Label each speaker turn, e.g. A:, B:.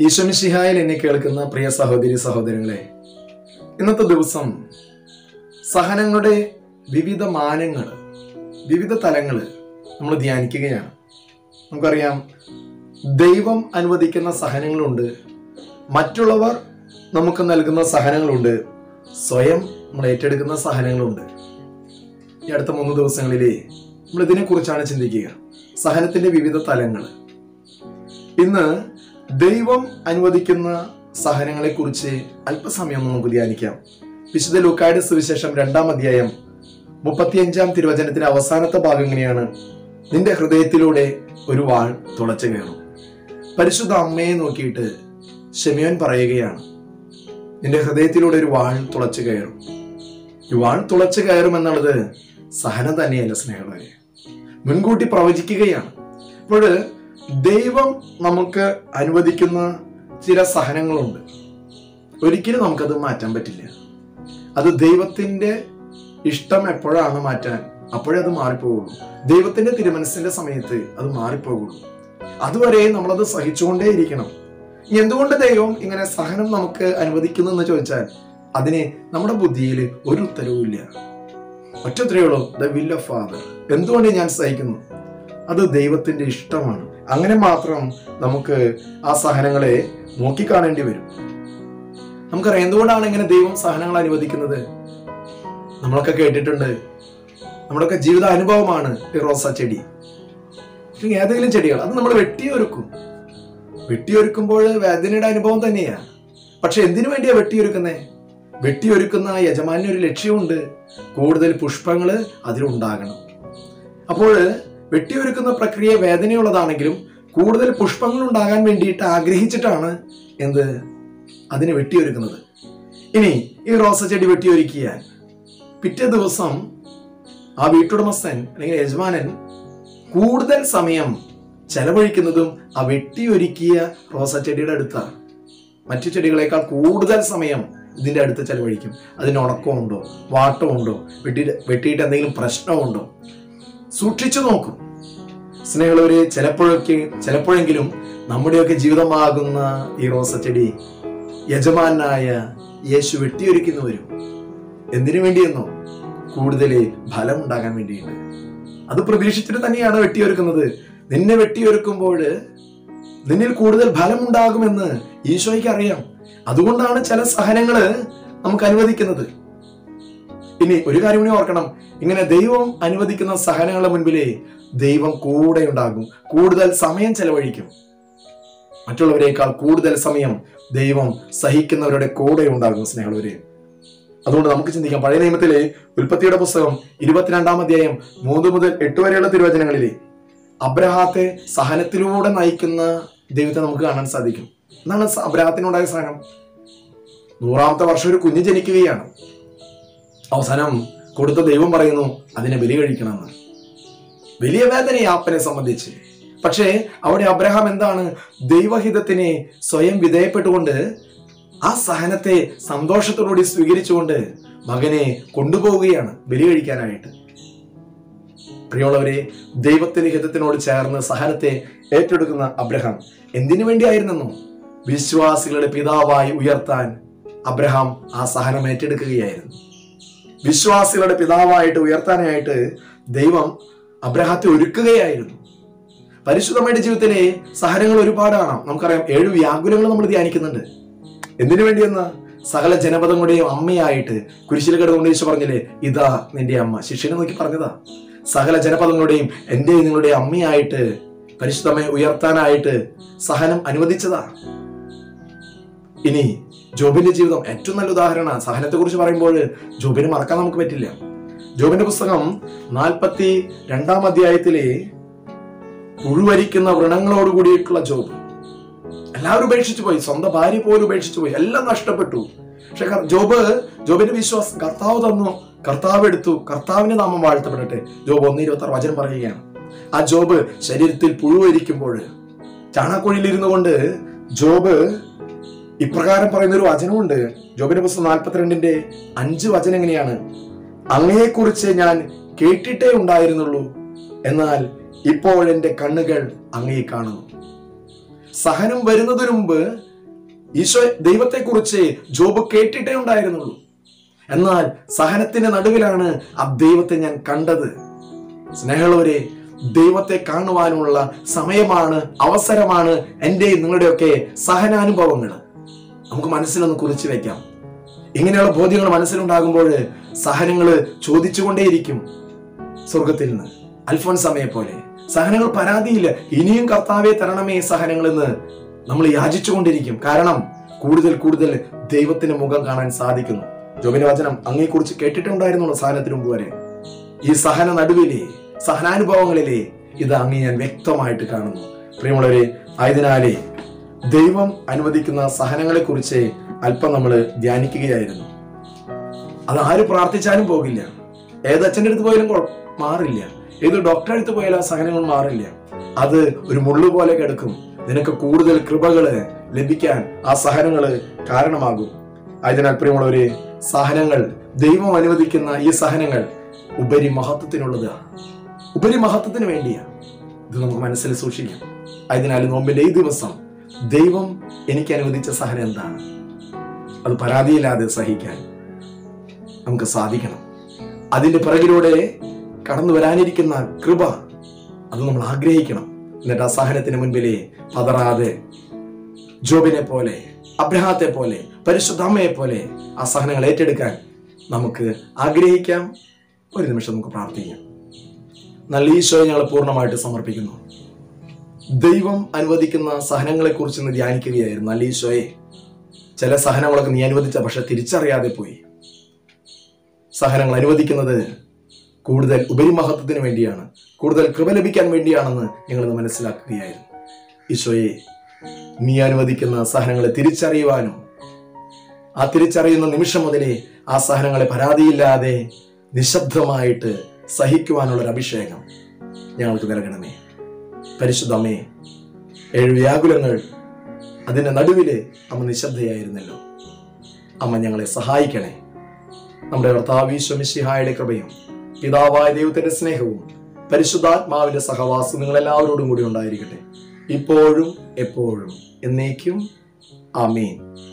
A: ഈശ്വമിഷിഹായിൽ എന്നെ കേൾക്കുന്ന പ്രിയ സഹോദരി സഹോദരങ്ങളെ ഇന്നത്തെ ദിവസം സഹനങ്ങളുടെ വിവിധ മാനങ്ങൾ വിവിധ തലങ്ങൾ നമ്മൾ ധ്യാനിക്കുകയാണ് നമുക്കറിയാം ദൈവം അനുവദിക്കുന്ന സഹനങ്ങളുണ്ട് മറ്റുള്ളവർ നമുക്ക് നൽകുന്ന സഹനങ്ങളുണ്ട് സ്വയം നമ്മൾ ഏറ്റെടുക്കുന്ന സഹനങ്ങളുണ്ട് ഈ അടുത്ത മൂന്ന് ദിവസങ്ങളിലെ നമ്മൾ ഇതിനെക്കുറിച്ചാണ് ചിന്തിക്കുക സഹനത്തിന്റെ വിവിധ തലങ്ങൾ ഇന്ന് ദൈവം അനുവദിക്കുന്ന സഹനങ്ങളെ കുറിച്ച് അല്പസമയം നമുക്ക് ധ്യാനിക്കാം വിശുദ്ധ ലൂക്കായുടെ സുവിശേഷം രണ്ടാം അധ്യായം മുപ്പത്തിയഞ്ചാം തിരുവചനത്തിന്റെ അവസാനത്തെ ഭാഗം ഇങ്ങനെയാണ് നിന്റെ ഹൃദയത്തിലൂടെ ഒരു വാൾ തുളച്ചു കയറും പരിശുദ്ധ അമ്മയെ നോക്കിയിട്ട് ഷെമിയോൻ പറയുകയാണ് നിന്റെ ഹൃദയത്തിലൂടെ ഒരു വാൾ തുളച്ചു കയറും ഈ വാൾ തുളച്ചു കയറും എന്നുള്ളത് സഹനം തന്നെയല്ല സ്നേഹമുള്ളവരെ മുൻകൂട്ടി പ്രവചിക്കുകയാണ് അപ്പോൾ ദൈവം നമുക്ക് അനുവദിക്കുന്ന ചില സഹനങ്ങളുണ്ട് ഒരിക്കലും നമുക്കത് മാറ്റാൻ പറ്റില്ല അത് ദൈവത്തിന്റെ ഇഷ്ടം എപ്പോഴാണ് മാറ്റാൻ അപ്പോഴേ അത് മാറിപ്പോകുള്ളൂ ദൈവത്തിന്റെ തിരുമനസിന്റെ സമയത്ത് അത് മാറിപ്പോകുള്ളൂ അതുവരെ നമ്മളത് സഹിച്ചുകൊണ്ടേയിരിക്കണം എന്തുകൊണ്ട് ദൈവം ഇങ്ങനെ സഹനം നമുക്ക് അനുവദിക്കുന്നു എന്ന് ചോദിച്ചാൽ അതിന് നമ്മുടെ ബുദ്ധിയിൽ ഒരു ഉത്തരവുമില്ല ഒറ്റ ഉത്തരവുള്ളൂ ദ വിൽ ഓഫ് ഫാദർ എന്തുകൊണ്ട് ഞാൻ സഹിക്കുന്നു അത് ദൈവത്തിന്റെ ഇഷ്ടമാണ് അങ്ങനെ മാത്രം നമുക്ക് ആ സഹനങ്ങളെ നോക്കിക്കാണേണ്ടി വരും നമുക്കറിയാം എന്തുകൊണ്ടാണ് ഇങ്ങനെ ദൈവം സഹനങ്ങൾ അനുവദിക്കുന്നത് നമ്മളൊക്കെ കേട്ടിട്ടുണ്ട് നമ്മുടെയൊക്കെ ജീവിത അനുഭവമാണ് ഈ റോസ ചെടി അല്ലെങ്കിൽ ഏതെങ്കിലും ചെടികൾ അത് നമ്മൾ വെട്ടിയൊരുക്കും വെട്ടിയൊരുക്കുമ്പോൾ വേദനയുടെ അനുഭവം തന്നെയാ പക്ഷെ എന്തിനു വേണ്ടിയാ വെട്ടിയൊരുക്കുന്നേ വെട്ടിയൊരുക്കുന്ന ആ യജമാനിന് ഒരു ലക്ഷ്യമുണ്ട് കൂടുതൽ പുഷ്പങ്ങൾ അതിലുണ്ടാകണം അപ്പോൾ വെട്ടിയൊരുക്കുന്ന പ്രക്രിയ വേദനയുള്ളതാണെങ്കിലും കൂടുതൽ പുഷ്പങ്ങൾ ഉണ്ടാകാൻ വേണ്ടിയിട്ട് ആഗ്രഹിച്ചിട്ടാണ് എന്ത് അതിനെ വെട്ടിയൊരുക്കുന്നത് ഇനി ഈ റോസ ചെടി വെട്ടിയൊരുക്കിയാൽ പിറ്റേ ദിവസം ആ വീട്ടുടമസ്ഥൻ അല്ലെങ്കിൽ യജമാനൻ കൂടുതൽ സമയം ചെലവഴിക്കുന്നതും ആ വെട്ടിയൊരുക്കിയ റോസ ചെടിയുടെ അടുത്താണ് മറ്റു ചെടികളെക്കാൾ കൂടുതൽ സമയം ഇതിന്റെ അടുത്ത് ചെലവഴിക്കും അതിന് ഉണക്കമുണ്ടോ വാട്ടമുണ്ടോ വെട്ടി വെട്ടിയിട്ട് എന്തെങ്കിലും പ്രശ്നമുണ്ടോ സൂക്ഷിച്ചു നോക്കും സ്നേഹമുള്ളവരെ ചിലപ്പോഴൊക്കെ ചിലപ്പോഴെങ്കിലും നമ്മുടെയൊക്കെ ജീവിതമാകുന്ന ഈ റോസ ചെടി യജമാനായ യേശു വെട്ടിയൊരുക്കുന്നു വരും എന്തിനു വേണ്ടിയെന്നോ കൂടുതൽ ഫലം ഉണ്ടാകാൻ വേണ്ടിയിട്ട് അത് പ്രതീക്ഷിച്ചിട്ട് തന്നെയാണ് വെട്ടിയൊരുക്കുന്നത് നിന്നെ വെട്ടിയൊരുക്കുമ്പോൾ നിന്നിൽ കൂടുതൽ ഫലം ഉണ്ടാകുമെന്ന് ഈശോയ്ക്ക് അറിയാം അതുകൊണ്ടാണ് ചില സഹനങ്ങള് നമുക്ക് അനുവദിക്കുന്നത് ഇനി ഒരു കാര്യം കൂടി ഓർക്കണം ഇങ്ങനെ ദൈവം അനുവദിക്കുന്ന സഹനങ്ങളുടെ മുൻപിലേ ദൈവം കൂടെ ഉണ്ടാകും കൂടുതൽ സമയം ചെലവഴിക്കും മറ്റുള്ളവരെക്കാൾ കൂടുതൽ സമയം ദൈവം സഹിക്കുന്നവരുടെ കൂടെ ഉണ്ടാകും സ്നേഹമുള്ളവരെ അതുകൊണ്ട് നമുക്ക് ചിന്തിക്കാം പഴയ നിയമത്തിലെ ഉൽപ്പത്തിയുടെ പുസ്തകം ഇരുപത്തിരണ്ടാം അധ്യായം മൂന്ന് മുതൽ എട്ട് വരെയുള്ള തിരുവചനങ്ങളിലെ അബ്രഹാത്തെ സഹനത്തിലൂടെ നയിക്കുന്ന ദൈവത്തെ നമുക്ക് കാണാൻ സാധിക്കും എന്താണ് സ- അബ്രഹാത്തിനുണ്ടായ സഹനം നൂറാമത്തെ വർഷം ഒരു കുഞ്ഞ് ജനിക്കുകയാണ് അവസാനം കൊടുത്ത ദൈവം പറയുന്നു അതിനെ ബലി കഴിക്കണമെന്ന് വലിയ വേദന അപ്പനെ സംബന്ധിച്ച് പക്ഷേ അവിടെ അബ്രഹാം എന്താണ് ദൈവഹിതത്തിനെ സ്വയം വിധേയപ്പെട്ടുകൊണ്ട് ആ സഹനത്തെ സന്തോഷത്തോടുകൂടി സ്വീകരിച്ചുകൊണ്ട് മകനെ കൊണ്ടുപോവുകയാണ് ബലി കഴിക്കാനായിട്ട് പ്രിയമുള്ളവരെ ദൈവത്തിന്റെ ഹിതത്തിനോട് ചേർന്ന് സഹനത്തെ ഏറ്റെടുക്കുന്ന അബ്രഹാം എന്തിനു വേണ്ടിയായിരുന്നെന്നോ വിശ്വാസികളുടെ പിതാവായി ഉയർത്താൻ അബ്രഹാം ആ സഹനം ഏറ്റെടുക്കുകയായിരുന്നു വിശ്വാസികളുടെ പിതാവായിട്ട് ഉയർത്താനായിട്ട് ദൈവം അബ്രഹാത്തെ ഒരുക്കുകയായിരുന്നു പരിശുദ്ധമായിട്ട് ജീവിതത്തിലെ സഹനങ്ങൾ ഒരുപാടാണ് നമുക്കറിയാം ഏഴ് വ്യാകുലങ്ങൾ നമ്മൾ ധ്യാനിക്കുന്നുണ്ട് എന്തിനു വേണ്ടിയെന്ന് സകല ജനപദങ്ങളുടെയും അമ്മയായിട്ട് കുരിശിൽ കിടന്നുകൊണ്ട് ഈശോ പറഞ്ഞില്ലേ ഇതാ നിന്റെ അമ്മ ശിഷ്യനെ നോക്കി പറഞ്ഞതാ സകല ജനപദങ്ങളുടെയും എൻ്റെ നിങ്ങളുടെ അമ്മയായിട്ട് പരിശുദ്ധമയെ ഉയർത്താനായിട്ട് സഹനം അനുവദിച്ചതാ ഇനി ജോബിന്റെ ജീവിതം ഏറ്റവും നല്ല ഉദാഹരണമാണ് സഹനത്തെ കുറിച്ച് പറയുമ്പോൾ ജോബിനെ മറക്കാൻ നമുക്ക് പറ്റില്ല ജോബിന്റെ പുസ്തകം നാൽപ്പത്തി രണ്ടാം അധ്യായത്തിലെ ഉഴുവരിക്കുന്ന വ്രണങ്ങളോട് കൂടിയിട്ടുള്ള ജോബ് എല്ലാവരും ഉപേക്ഷിച്ചു പോയി സ്വന്തം ഭാര്യ പോലും ഉപേക്ഷിച്ചു പോയി എല്ലാം നഷ്ടപ്പെട്ടു പക്ഷെ കർ- ജോബ് ജോബിന്റെ വിശ്വാസം കർത്താവ് തന്നു കർത്താവ് എടുത്തു കർത്താവിന്റെ നാമം വാഴ്ത്തപ്പെടട്ടെ ജോബ് ഒന്ന് ഇരുപത്തി ആറ് വചനം പറയുകയാണ് ആ ജോബ് ശരീരത്തിൽ പുഴുവരിക്കുമ്പോൾ ചാണകക്കുഴിയിൽ ഇരുന്നു കൊണ്ട് ജോബ് ഇപ്രകാരം പറയുന്ന ഒരു വചനമുണ്ട് ജോബിന്റെ പുസ്തകം നാൽപ്പത്തിരണ്ടിന്റെ അഞ്ച് വചനം എങ്ങനെയാണ് അങ്ങയെക്കുറിച്ച് ഞാൻ കേട്ടിട്ടേ ഉണ്ടായിരുന്നുള്ളൂ എന്നാൽ ഇപ്പോൾ എൻ്റെ കണ്ണുകൾ അങ്ങയെ കാണുന്നു സഹനം വരുന്നതിന് മുമ്പ് ഈശോ ദൈവത്തെക്കുറിച്ച് ജോബ് കേട്ടിട്ടേ ഉണ്ടായിരുന്നുള്ളൂ എന്നാൽ സഹനത്തിന്റെ നടുവിലാണ് ആ ദൈവത്തെ ഞാൻ കണ്ടത് സ്നേഹമുള്ളവരെ ദൈവത്തെ കാണുവാനുള്ള സമയമാണ് അവസരമാണ് എൻ്റെയും നിങ്ങളുടെയൊക്കെ സഹനാനുഭവങ്ങൾ നമുക്ക് മനസ്സിലൊന്ന് കുറിച്ച് വെക്കാം ഇങ്ങനെയുള്ള ബോധ്യങ്ങൾ മനസ്സിലുണ്ടാകുമ്പോൾ സഹനങ്ങൾ ചോദിച്ചുകൊണ്ടേയിരിക്കും സ്വർഗത്തിൽ നിന്ന് അൽഫോൻ സമയെ പോലെ സഹനങ്ങൾ പരാതിയില്ല ഇനിയും കർത്താവെ തരണമേ സഹനങ്ങൾ എന്ന് നമ്മൾ യാചിച്ചുകൊണ്ടിരിക്കും കാരണം കൂടുതൽ കൂടുതൽ ദൈവത്തിന്റെ മുഖം കാണാൻ സാധിക്കുന്നു ജോബിന്റെ വചനം അങ്ങയെക്കുറിച്ച് കേട്ടിട്ടുണ്ടായിരുന്നുള്ളൂ സഹനത്തിന് മുമ്പ് വരെ ഈ സഹന നടുവിലെ സഹനാനുഭവങ്ങളിലെ ഇത് അങ്ങ് ഞാൻ വ്യക്തമായിട്ട് കാണുന്നു പ്രിയമുള്ളവരെ ആയതിനാലേ ദൈവം അനുവദിക്കുന്ന സഹനങ്ങളെ കുറിച്ച് അല്പം നമ്മൾ ധ്യാനിക്കുകയായിരുന്നു അത് ആര് പ്രാർത്ഥിച്ചാലും പോകില്ല ഏത് അച്ഛൻ്റെ അടുത്ത് പോയാലും കുഴ- മാറില്ല ഏത് ഡോക്ടറെ അടുത്ത് പോയാലും ആ സഹനങ്ങൾ മാറില്ല അത് ഒരു മുള്ളു പോലെ കിടക്കും നിനക്ക് കൂടുതൽ കൃപകള് ലഭിക്കാൻ ആ സഹനങ്ങള് കാരണമാകും ആയതിനാൽ പ്രിയമുള്ളവരെ സഹനങ്ങൾ ദൈവം അനുവദിക്കുന്ന ഈ സഹനങ്ങൾ ഉപരി മഹത്വത്തിനുള്ളതാ ഉപരി മഹത്വത്തിന് വേണ്ടിയാ ഇത് നമുക്ക് മനസ്സിൽ സൂക്ഷിക്കാം ആയതിനാൽ നോമ്പിന്റെ ഈ ദിവസം ദൈവം എനിക്ക് അനുവദിച്ച സഹനം എന്താണ് അത് പരാതിയില്ലാതെ സഹിക്കാൻ നമുക്ക് സാധിക്കണം അതിന്റെ പിറകിലൂടെ കടന്നു വരാനിരിക്കുന്ന കൃപ അത് നമ്മൾ ആഗ്രഹിക്കണം എന്നിട്ട് ആ സഹനത്തിന് മുൻപിലേ പതറാതെ ജോബിനെ പോലെ അബ്രഹാത്തെ പോലെ പരിശുദ്ധമ്മയെ പോലെ ആ സഹനങ്ങൾ ഏറ്റെടുക്കാൻ നമുക്ക് ആഗ്രഹിക്കാം ഒരു നിമിഷം നമുക്ക് പ്രാർത്ഥിക്കാം നല്ല ഈശോയെ ഞങ്ങൾ പൂർണ്ണമായിട്ട് സമർപ്പിക്കുന്നു ദൈവം അനുവദിക്കുന്ന സഹനങ്ങളെ കുറിച്ച് ഇന്ന് ധ്യാനിക്കുകയായിരുന്നു നല്ല ഈശോയെ ചില സഹനങ്ങളൊക്കെ നീ അനുവദിച്ച പക്ഷെ തിരിച്ചറിയാതെ പോയി സഹനങ്ങൾ അനുവദിക്കുന്നത് കൂടുതൽ ഉപരിമഹത്വത്തിന് വേണ്ടിയാണ് കൂടുതൽ കൃപ ലഭിക്കാൻ വേണ്ടിയാണെന്ന് ഞങ്ങളിന്ന് മനസ്സിലാക്കുകയായിരുന്നു ഈശോയെ നീ അനുവദിക്കുന്ന സഹനങ്ങളെ തിരിച്ചറിയുവാനും ആ തിരിച്ചറിയുന്ന നിമിഷം മുതലേ ആ സഹനങ്ങളെ പരാതിയില്ലാതെ നിശബ്ദമായിട്ട് സഹിക്കുവാനുള്ള ഒരു അഭിഷേകം ഞങ്ങൾക്ക് നൽകണമേ പരിശുദ്ധമ്മേ ഏഴ് വ്യാകുലങ്ങൾ അതിന്റെ നടുവില് അമ്മ നിശബ്ദയായിരുന്നല്ലോ അമ്മ ഞങ്ങളെ സഹായിക്കണേ നമ്മുടെ കർത്താവീശ്വമിശിഹായുടെ കൃപയും പിതാവായ ദൈവത്തിന്റെ സ്നേഹവും പരിശുദ്ധാത്മാവിന്റെ സഹവാസം നിങ്ങൾ എല്ലാവരോടും കൂടി ഉണ്ടായിരിക്കട്ടെ ഇപ്പോഴും എപ്പോഴും എന്നേക്കും ആമീൻ